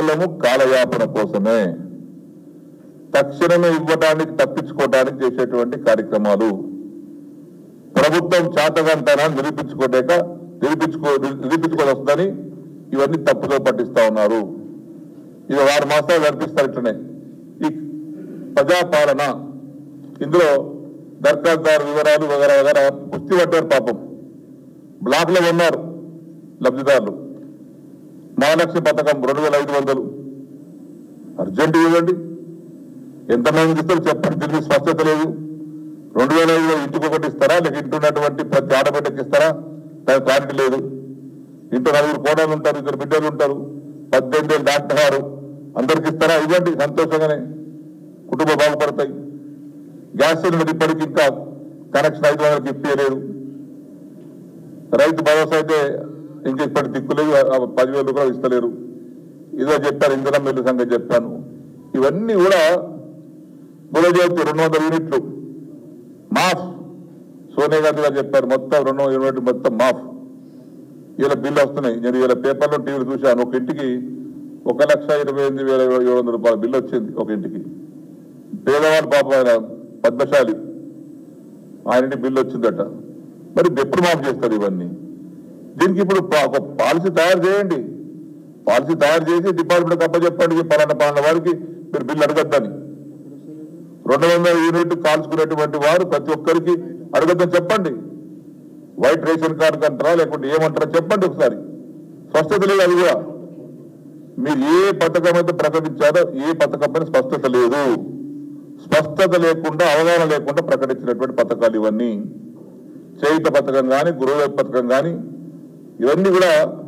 కేవలము కాలయాపన కోసమే తక్షణమే ఇవ్వడానికి తప్పించుకోవడానికి చేసేటువంటి కార్యక్రమాలు ప్రభుత్వం చేతగంతనా నిరూపించుకోలేక నిరూపించుకో నిరూపించుకొని వస్తుందని ఇవన్నీ తప్పుదో పట్టిస్తా ఉన్నారు ఇది ఆరు మాసాలు నడిపిస్తారు ఇట్లనే ఈ ప్రజాపాలన ఇందులో దరఖాస్తుదారు వివరాలు వగరా వగరా పుష్టి పట్టారు పాపం బ్లాక్ లో ఉన్నారు లబ్ధిదారులు మహాలక్ష్మి పథకం రెండు వేల ఐదు వందలు అర్జెంట్ ఇవ్వండి ఎంతమందికి ఇస్తారు చెప్పండి దీనికి స్పష్టత లేదు రెండు వేల ఐదులో ఇంటికి ఒకటి ఇస్తారా లేక ఇంటి ఉన్నటువంటి ప్రతి ఆడబిడ్డకి ఇస్తారా దానికి క్లారిటీ లేదు ఇంట్లో నలుగురు కోడలు ఉంటారు ఇద్దరు బిడ్డలు ఉంటారు పద్దెనిమిది ఏళ్ళు దాటినారు అందరికి ఇస్తారా ఇవ్వండి సంతోషంగానే కుటుంబం బాగుపడతాయి గ్యాస్ సిలిండర్ ఇప్పటికి ఇంకా కనెక్షన్ ఐదు వందలకి ఇప్పలేదు రైతు భరోసా అయితే ఇంకా ఇప్పటి దిక్కులేదు ఆ పదివేలు కూడా ఇస్తలేరు ఇదో చెప్పారు ఇంధనం మిల్లు సంగతి చెప్పాను ఇవన్నీ కూడా బులజేతి రెండు వందల యూనిట్లు మాఫ్ సోనియా గాంధీ గారు చెప్పారు మొత్తం రెండు వందల యూనిట్లు మొత్తం మాఫ్ ఇలా బిల్లు వస్తున్నాయి నేను ఇలా పేపర్లో టీవీలో చూశాను ఒక ఇంటికి ఒక లక్ష ఇరవై ఎనిమిది వేల ఏడు వందల రూపాయల బిల్లు వచ్చింది ఒక ఇంటికి పేదవాళ్ళు పాపం ఆయన పద్మశాలి ఆయన ఇంటి బిల్లు వచ్చిందట మరి ఎప్పుడు మాఫ్ చేస్తారు ఇవన్నీ దీనికి ఇప్పుడు పా- ఒక పాలసీ తయారు చేయండి పాలసీ తయారు చేసి డిపార్ట్మెంట్ అప్పచెప్పండి పలానా పలానా వారికి మీరు బిల్లు అడగద్దని రెండు వందల యూనిట్ కాల్చుకునేటువంటి వారు ప్రతి ఒక్కరికి అడగద్దని చెప్పండి వైట్ రేషన్ కార్డు అంటారా లేకుంటే ఏమంటారా చెప్పండి ఒకసారి స్పష్టత లేదు అది కూడా మీరు ఏ పథకం అయితే ప్రకటించారో ఏ పథకం పైన స్పష్టత లేదు స్పష్టత లేకుండా అవగాహన లేకుండా ప్రకటించినటువంటి పథకాలు ఇవన్నీ చేయుత పథకం కానీ గృహ పథకం కానీ ఇవన్నీ కూడా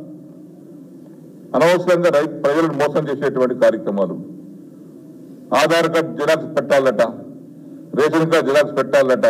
అనవసరంగా రైతు ప్రజలను మోసం చేసేటువంటి కార్యక్రమాలు ఆధార్ కార్డ్ జిరాక్స్ పెట్టాలట రేషన్ కార్డ్ జిరాక్స్ పెట్టాలట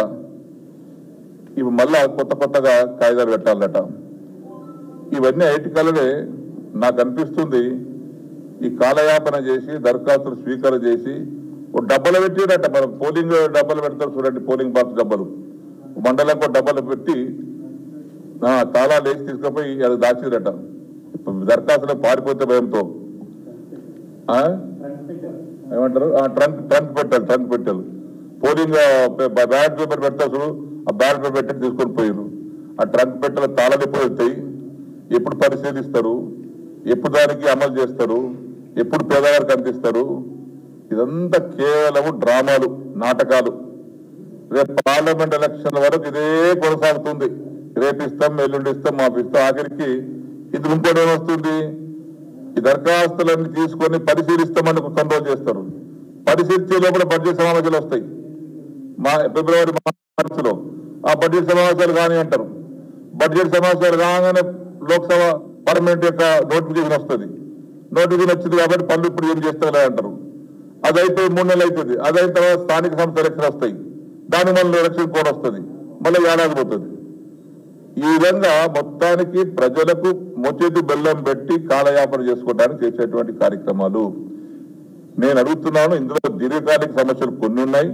ఇవి మళ్ళా కొత్త కొత్తగా కాగితాలు పెట్టాలట ఇవన్నీ ఐటీ కాలనే నాకు అనిపిస్తుంది ఈ కాలయాపన చేసి దరఖాస్తులు స్వీకారం చేసి ఒక డబ్బలు పెట్టిరట మనం పోలింగ్ డబ్బలు పెడతారు చూడండి పోలింగ్ బాక్స్ డబ్బలు మండలంలో డబ్బలు పెట్టి ఆ, తాళాలు వేసి తీసుకుపోయి అది దాచిరట దరఖాస్తులో పారిపోతే భయంతో ఆ? ఏమంటారు ఆ, ట్రంక్ ట్రంక్ పెట్టాలి ట్రంక్ పెట్టాలి పోలింగ్ బ్యాలెట్ పేపర్ పెడతా చూడు ఆ బ్యాలెట్ పేపర్ పెట్టి తీసుకొని పోయారు ఆ ట్రంక్ పెట్టెల తాళాలు ఎప్పుడు వస్తాయి ఎప్పుడు పరిశీలిస్తారు ఎప్పుడు దానికి అమలు చేస్తారు ఎప్పుడు పేదవారికి అందిస్తారు ఇదంతా కేవలం డ్రామాలు నాటకాలు రేపు పార్లమెంట్ ఎలక్షన్ వరకు ఇదే కొనసాగుతుంది రేపు ఇస్తాం ఎల్లుండి ఇస్తాం మాకు ఇస్తాం ఆఖరికి ఇది ఇంకోటి ఏమొస్తుంది ఈ దరఖాస్తులన్నీ తీసుకొని పరిశీలిస్తామని కొన్ని రోజులు చేస్తారు పరిశీలించే లోపల బడ్జెట్ సమావేశాలు వస్తాయి మా ఫిబ్రవరి మార్చిలో ఆ బడ్జెట్ సమావేశాలు కానీ అంటారు బడ్జెట్ సమావేశాలు కాగానే లోక్సభ పార్లమెంట్ యొక్క నోటిఫికేషన్ వస్తుంది నోటిఫికేషన్ వచ్చింది కాబట్టి పనులు ఇప్పుడు ఏం చేస్తారో అంటారు అది అయిపోయి మూడు నెలలు అవుతుంది అది అయిన తర్వాత స్థానిక సంస్థ ఎలక్షన్ వస్తాయి దాని మళ్ళీ ఎలక్షన్ కోడ్ వస్తుంది మళ్ళీ ఏడాది పోతుంది ఈ విధంగా మొత్తానికి ప్రజలకు మొచెటి బెల్లం పెట్టి కాలయాపన చేసుకోవడానికి చేసేటువంటి కార్యక్రమాలు నేను అడుగుతున్నాను ఇందులో దీర్ఘకాలిక సమస్యలు కొన్ని ఉన్నాయి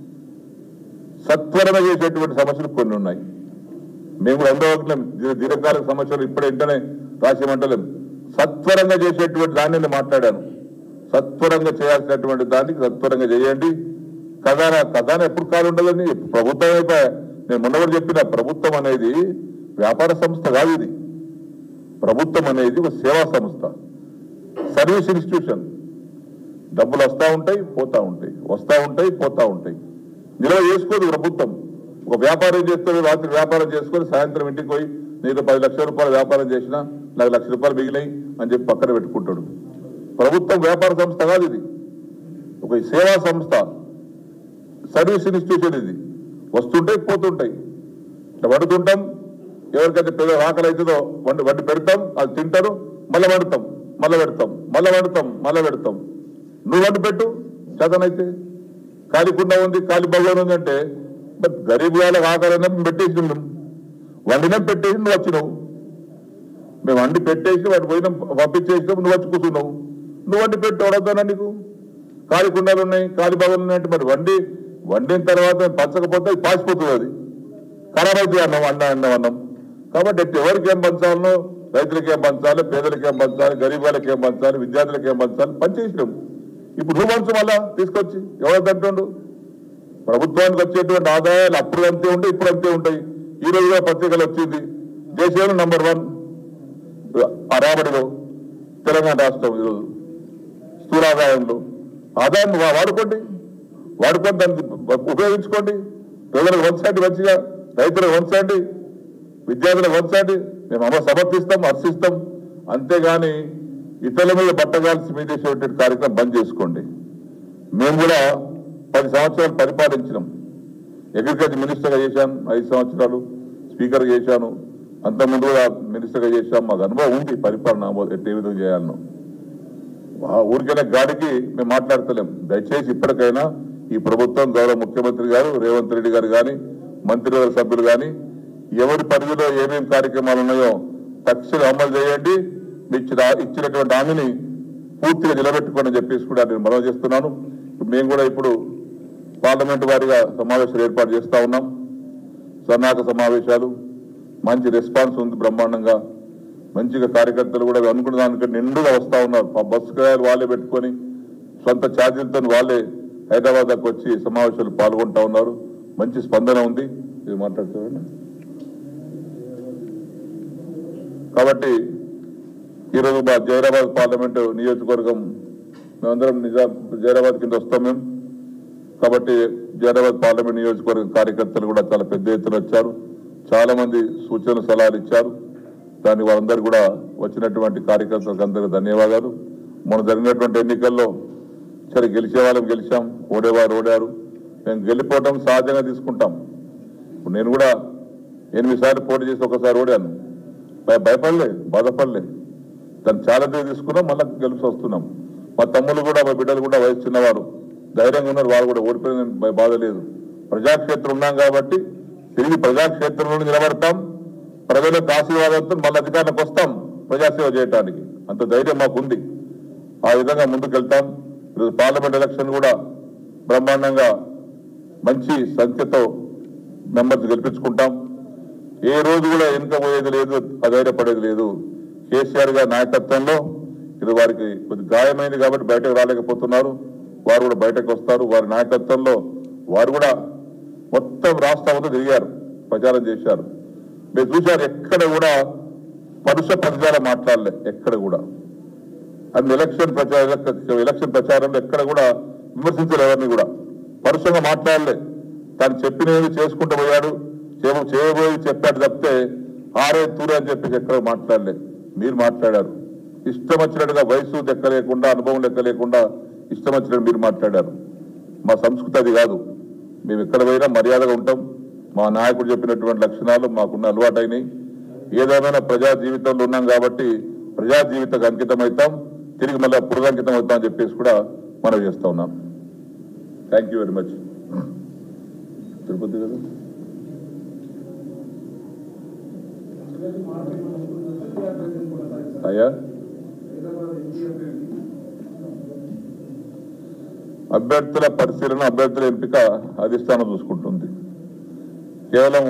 సత్వరంగా చేసేటువంటి సమస్యలు కొన్ని ఉన్నాయి మేము కూడా అందవట్లేం దీర్ఘకాలిక సమస్యలు ఇప్పుడే వెంటనే రాసేమంటలేం సత్వరంగా చేసేటువంటి దాన్ని నేను మాట్లాడాను సత్వరంగా చేయాల్సినటువంటి దానికి సత్వరంగా చేయండి ఖజానా ఖజానా ఎప్పుడు కాలు ఉండదని ప్రభుత్వం అయిపోయా నేను మొన్న కూడా చెప్పిన ప్రభుత్వం అనేది వ్యాపార సంస్థ కాదు ఇది ప్రభుత్వం అనేది ఒక సేవా సంస్థ సర్వీస్ ఇన్స్టిట్యూషన్ డబ్బులు వస్తూ ఉంటాయి పోతా ఉంటాయి వస్తూ ఉంటాయి పోతా ఉంటాయి నిల్వ చేసుకోదు ప్రభుత్వం ఒక వ్యాపారం చేస్తుంది రాత్రి వ్యాపారం చేసుకొని సాయంత్రం ఇంటికి పోయి నీకు పది లక్షల రూపాయలు వ్యాపారం చేసినా నాకు లక్ష రూపాయలు మిగిలినాయి అని చెప్పి పక్కన పెట్టుకుంటాడు ప్రభుత్వం వ్యాపార సంస్థ కాదు ఇది ఒక సేవా సంస్థ సర్వీస్ ఇన్స్టిట్యూషన్ ఇది వస్తుంటాయి పోతుంటాయి ఇట్లా పడుతుంటాం ఎవరికైతే పెద్ద ఆకలి అవుతుందో వండి వండి పెడతాం అది తింటారు మళ్ళీ వండుతాం మళ్ళీ పెడతాం మళ్ళీ వండుతాం మళ్ళీ పెడతాం నువ్వు వండి పెట్టు చేతనైతే కాలికుండా ఉంది కాలి భగవాన్ ఉంది అంటే మరి గరీబ్ వాళ్ళకి ఆకలి మేము పెట్టేసి మేము వండినాం పెట్టేసి నువ్వు వచ్చినావు మేము వండి పెట్టేసి వాటి పోయినాం పంపించేసినాం నువ్వు వచ్చి కూర్చున్నావు నువ్వు వండి పెట్టి ఎవడొద్దానా నీకు కాలి కుండాలు ఉన్నాయి కాలి భగవాన్ ఉన్నాయి అంటే మరి వండి వండిన తర్వాత పంచకపోతే అది పాసిపోతుంది అది ఖరాబ్ అవుతుంది అన్నం అన్నం అన్నం అన్నం కాబట్టి ఎట్టి ఎవరికి ఏం పంచాలనో రైతులకి ఏం పంచాలి పేదలకి ఏం పంచాలి గరీబ్ వాళ్ళకి ఏం పంచాలి విద్యార్థులకి ఏం పంచాలి పనిచేసినాం ఇప్పుడు నువ్వు పంచు మళ్ళా తీసుకొచ్చి ఎవరు తంటుండు ప్రభుత్వానికి వచ్చేటువంటి ఆదాయాలు అప్పుడు అంతే ఉంటాయి ఇప్పుడు అంతే ఉంటాయి ఈ రోజు కూడా పత్రికలు వచ్చింది దేశంలో నంబర్ వన్ ఆ రాబడిలో తెలంగాణ రాష్ట్రం ఈరోజు స్థూలాదాయంలో ఆదాయం వా- వాడుకోండి వాడుకొని దాన్ని ఉపయోగించుకోండి ప్రజలకు వంచండి మంచిగా రైతులకు వంచండి విద్యార్థులకు వంచండి మేము అమ్మ సమర్థిస్తాం హర్షిస్తాం అంతేగాని ఇతరుల మీద బట్టగాల్సి మీద చేసేటువంటి కార్యక్రమం బంద్ చేసుకోండి మేము కూడా పది సంవత్సరాలు పరిపాలించినాం అగ్రికల్చర్ మినిస్టర్గా చేశాను ఐదు సంవత్సరాలు స్పీకర్ చేశాను అంతకుముందు కూడా మినిస్టర్గా చేశాం మాకు అనుభవం ఉంది పరిపాలన అమలు ఎట్ట ఏ విధంగా చేయాలనో ఆ ఊరికైనా గాడికి మేము మాట్లాడతలేం దయచేసి ఇప్పటికైనా ఈ ప్రభుత్వం గౌరవ ముఖ్యమంత్రి గారు రేవంత్ రెడ్డి గారు కానీ మంత్రివర్గ సభ్యులు కానీ ఎవరి పరిధిలో ఏమేం కార్యక్రమాలు ఉన్నాయో తక్షణం అమలు చేయండి మీ ఇచ్చిన ఇచ్చినటువంటి హామీని పూర్తిగా నిలబెట్టుకోండి అని చెప్పేసి కూడా నేను మనవి చేస్తున్నాను మేము కూడా ఇప్పుడు పార్లమెంట్ వారిగా సమావేశాలు ఏర్పాటు చేస్తా ఉన్నాం సన్నాహక సమావేశాలు మంచి రెస్పాన్స్ ఉంది బ్రహ్మాండంగా మంచిగా కార్యకర్తలు కూడా అనుకున్న దానికంటే నిండుగా వస్తా ఉన్నారు ఆ బస్సు కిరాయిలు వాళ్ళే పెట్టుకొని సొంత ఛార్జీలతో వాళ్ళే హైదరాబాద్ దాకా వచ్చి సమావేశాలు పాల్గొంటా ఉన్నారు మంచి స్పందన ఉంది ఇది మాట్లాడుతారండి కాబట్టి ఈరోజు మా జైరాబాద్ పార్లమెంటు నియోజకవర్గం మేమందరం నిజా జైరాబాద్ కింద వస్తాం మేము కాబట్టి జైరాబాద్ పార్లమెంట్ నియోజకవర్గం కార్యకర్తలు కూడా చాలా పెద్ద ఎత్తున వచ్చారు చాలా మంది సూచనలు సలహాలు ఇచ్చారు దానికి వారందరూ కూడా వచ్చినటువంటి కార్యకర్తలకు అందరికీ ధన్యవాదాలు మొన్న జరిగినటువంటి ఎన్నికల్లో సరే గెలిచే వాళ్ళం గెలిచాం ఓడేవారు ఓడారు మేము గెలిపోవటం సహజంగా తీసుకుంటాం ఇప్పుడు నేను కూడా ఎనిమిది సార్లు పోటీ చేసి ఒకసారి ఓడాను భయ- భయపడలే బాధపడలే దాన్ని చాలా దగ్గర తీసుకున్నాం మళ్ళీ గెలిచి వస్తున్నాం మా తమ్ముళ్ళు కూడా మా బిడ్డలు కూడా వయసు చిన్నవారు ధైర్యంగా ఉన్నారు వాళ్ళు కూడా ఓడిపోయిన భయ- బాధ లేదు ప్రజాక్షేత్రం ఉన్నాం కాబట్టి తిరిగి ప్రజాక్షేత్రంలో నిలబడతాం ప్రజలకు ఆశీర్వాదంతో మళ్ళీ అధికారంలోకి వస్తాం ప్రజాసేవ చేయడానికి అంత ధైర్యం మాకు ఉంది ఆ విధంగా ముందుకెళ్తాం ఈరోజు పార్లమెంట్ ఎలక్షన్ కూడా బ్రహ్మాండంగా మంచి సంఖ్యతో మెంబర్స్ గెలిపించుకుంటాం ఏ రోజు కూడా వెనుక పోయేది లేదు అధైర్యపడేది లేదు కేసీఆర్ గారి నాయకత్వంలో ఇది వారికి కొద్ది గాయమైంది కాబట్టి బయటకు రాలేకపోతున్నారు వారు కూడా బయటకు వస్తారు వారి నాయకత్వంలో వారు కూడా మొత్తం రాష్ట్రం అంతా తిరిగారు ప్రచారం చేశారు మీరు చూశారు ఎక్కడ కూడా పరుష పదజాలం మాట్లాడలే ఎక్కడ కూడా అన్ని ఎలక్షన్ ప్రచార ఎలక్షన్ ప్రచారంలో ఎక్కడ కూడా విమర్శించరు ఎవరిని కూడా పరుషంగా మాట్లాడలే తాను చెప్పినవి చేసుకుంటూ పోయాడు చేయ- చేయబోయి చెప్పాడు తప్పితే ఆరే తూరే అని చెప్పేసి ఎక్కడ మాట్లాడలే మీరు మాట్లాడారు ఇష్టం వచ్చినట్టుగా వయసు లెక్క లేకుండా అనుభవం లెక్క లేకుండా ఇష్టం వచ్చినట్టు మీరు మాట్లాడారు మా సంస్కృతి అది కాదు మేము ఎక్కడ పోయినా మర్యాదగా ఉంటాం మా నాయకుడు చెప్పినటువంటి లక్షణాలు మాకున్న అలవాటైనవి ఏదేమైనా ప్రజా జీవితంలో ఉన్నాం కాబట్టి ప్రజా జీవితకు అంకితం అవుతాం తిరిగి మళ్ళీ పురుగంకితం అవుతాం అని చెప్పేసి కూడా మనం చేస్తా ఉన్నాం thank you very much Tirupati కదా అయ్యా అభ్యర్థుల పరిశీలన అభ్యర్థుల ఎంపిక అధిష్టానం చూసుకుంటుంది కేవలం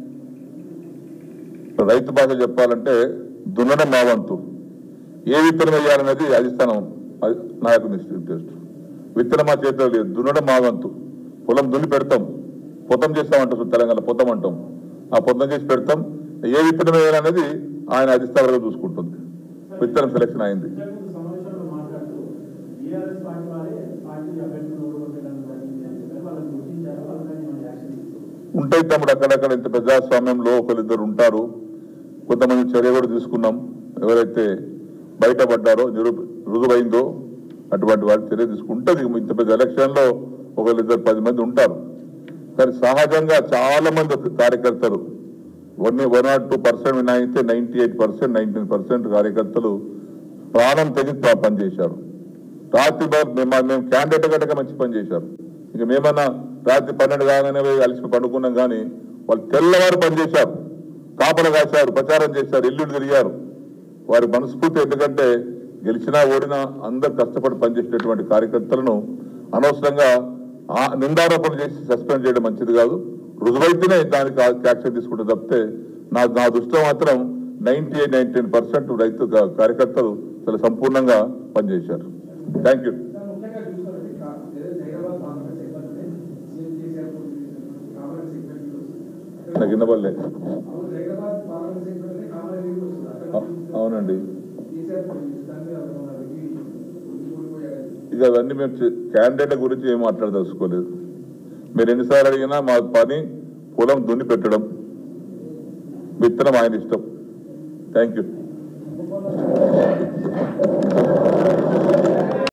రైతు భాష చెప్పాలంటే దున్నడం మా వంతు ఏ విత్తనం వేయాలనేది అధిష్టానం అది నాయకు నిర్దేశం విత్తనం మా చేతిలో లేదు దున్నడం మా వంతు పొలం దున్ని పెడతాం పొతం చేస్తామంటాం తెలంగాణ పొతం అంటాం ఆ పొతం చేసి పెడతాం ఏ విత్తనం వేయాలనేది ఆయన అధిష్టానం చూసుకుంటుంది విత్తనం సెలక్షన్ అయింది ఇంతకుముందు సమావేశంలో మాట్లాడుతూ బీఆర్ఎస్ పార్టీ వారే పార్టీ అభ్యర్థులను ఓడగొట్టడం జరిగింది అని చెప్పారు వాళ్ళని గుర్తించారు వాళ్ళని మనం యాక్షన్ తీసుకుంటాం ఉంటాయి తమ్ముడు అక్కడక్కడ ఇంత ప్రజాస్వామ్యంలో ఒకరిద్దరు ఉంటారు కొంతమంది చర్య కూడా తీసుకున్నాం ఎవరైతే బయటపడ్డారో నిరూ రుజువైందో అటువంటి వారి చర్య తీసుకుంటుంది ఇంత పెద్ద ఎలక్షన్ లో ఒకరిద్దరు పది మంది ఉంటారు కానీ సహజంగా చాలా మంది కార్యకర్తలు one one not two percent వినాయితే ninety eight percent nineteen percent కార్యకర్తలు ప్రాణం తెగి ప- పనిచేశారు రాత్రి బా- మేము మేము క్యాండిడేట్ గట్టక మంచి పని చేశారు ఇక మేమన్నా రాత్రి పన్నెండు కాగానే పోయి కలిసి పండుకున్నాం కానీ వాళ్ళు తెల్లవారు పనిచేశారు కాపలు కాశారు ప్రచారం చేశారు ఇల్లు తిరిగారు వారి మనస్ఫూర్తి ఎందుకంటే గెలిచినా ఓడినా అందరు కష్టపడి పనిచేసేటటువంటి కార్యకర్తలను అనవసరంగా ఆ నిందారోపణ చేసి సస్పెండ్ చేయడం మంచిది కాదు రుజువైతేనే దానికి ఆ- యాక్షన్ తీసుకుంటే తప్పితే నా నా దృష్టిలో మాత్రం నైన్టీ ఎయిట్ నైన్టీ పర్సెంట్ రైతు కా- కార్యకర్తలు చాలా సంపూర్ణంగా పనిచేశారు థ్యాంక్ యూ సార్ ముఖ్యంగా చూసుకోవాలంటే కా- ఏదైతే Hyderabad parliament segment CM KCR పోటీ చేసినటువంటి కామన్ సెగ్మెంట్ నాకు వినబడలే అవును హైదరాబాద్ పార్లమెంట్ సెగ్మెంట్ కామన్ ఎన్నికలు వస్తుంది అక్కడ అ- అవునండి కేసీఆర్ పోటీ చేసి దాని మీద మన వ్యక్తి ఓడిపోయారు ఇక అవన్నీ మేము క్యాండిడేట్ల గురించి ఏం మాట్లాడదలుచుకోలేదు మీరు ఎన్నిసార్లు అడిగినా మా పని పొలం దున్ని పెట్టడం విత్తనం ఆయన ఇష్టం థ్యాంక్ యూ